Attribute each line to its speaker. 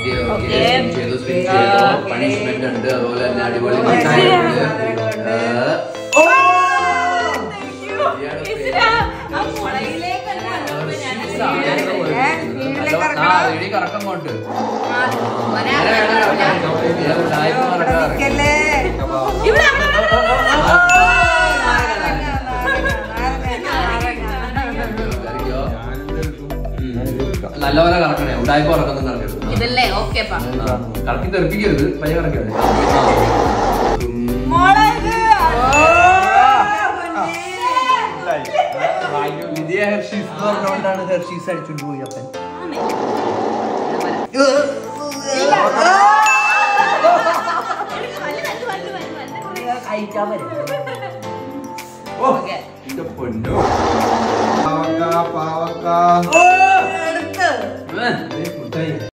Speaker 1: Okay okay
Speaker 2: Okay.
Speaker 1: ചെയ്തു spin
Speaker 2: ആ,
Speaker 1: ചെയ്തു
Speaker 2: okay.
Speaker 1: പണിഷ്മെന്റ് ഉണ്ട് അതുപോലെ തന്നെ അടിപൊളി
Speaker 2: Okay.
Speaker 1: മിഠായി ഉണ്ട്
Speaker 2: അതെ,
Speaker 1: ഏ, ആ, ഇടി കറക്കം കൊണ്ട് നേരെ വേണം കറക്കാൻ. ഞാൻ ഉഡായിപ്പ് നടക്കാറ്.
Speaker 2: നിക്കല്ലേ
Speaker 1: കറിക്കോ? ഉം. നല്ലപോലെ കറക്കണേ ഉടായ്പ കറക്കൊന്നും കറക്കരുത്
Speaker 3: ഇതല്ലേ ഓക്കെ
Speaker 1: ആ, കറക്കി തെറിപ്പിക്കരുത് പയ്യ കറക്കരുത്
Speaker 4: വിജയ ഹെർഷീസ് എന്ന് പറഞ്ഞുകൊണ്ടാണ് ഹെർഷീസ് അടിച്ചുകൊണ്ട് പോയി അപ്പൻ കഴിക്കാൻ വരും
Speaker 1: ഓ എന്റെ പൊന്നോ
Speaker 5: പാവക്ക പാവക്ക
Speaker 2: എടുത്ത്
Speaker 1: ഏ,
Speaker 5: മുട്ടായി